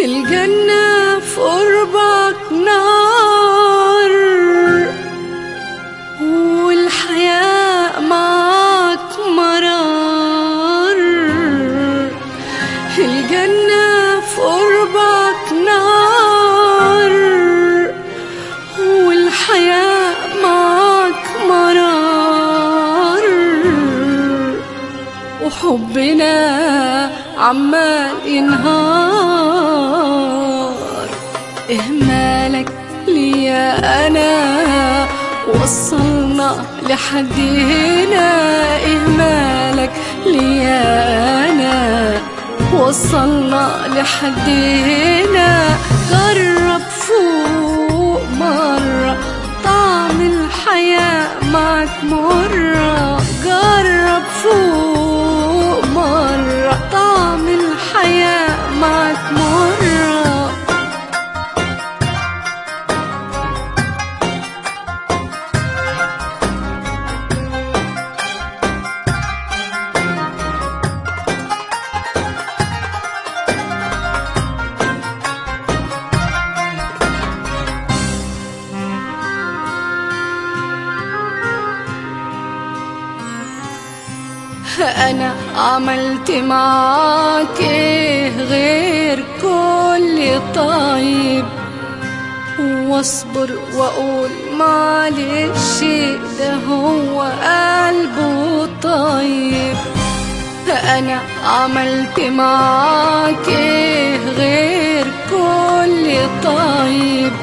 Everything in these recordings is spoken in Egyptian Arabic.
الجنة في قربك نار والحياة معاك مرار الجنة في قربك نار والحياة معاك مرار وحبنا عمال ينهار إهمالك ليا أنا وصلنا لحد هنا إهمالك ليا أنا وصلنا لحد هنا جرب فوق مرة طعم الحياة معك مرة جرب فوق مرة طعم الحياة معك مرة أنا عملت معاك إيه غير كل طيب واصبر واقول معلش ده هو قلبه طيب انا عملت معاك ايه غير كل طيب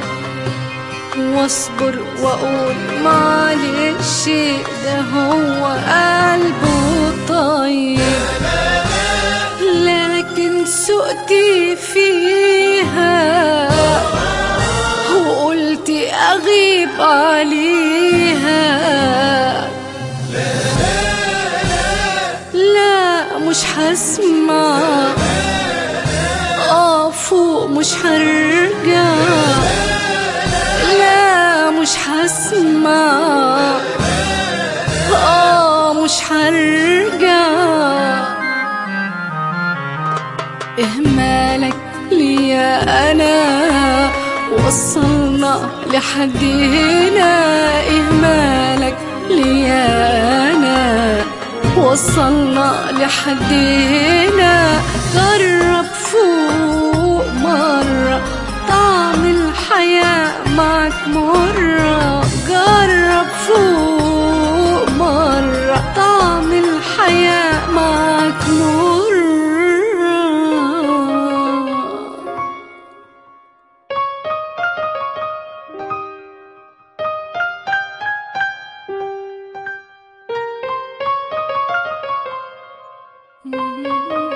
واصبر واقول معلش ده هو قلبه طيب لكن سقتي فيها وقلت اغيب عليها لا مش هسمع اه فوق مش هرجع لا مش هسمع اه مش هرجع إهمالك ليا أنا وصلنا لحد هنا إهمالك ليا أنا وصلنا لحد هنا جرب فوق مرة طعم الحياة معك مرة جرب فوق مرة طعم الحياة معك مرة Mm-hmm.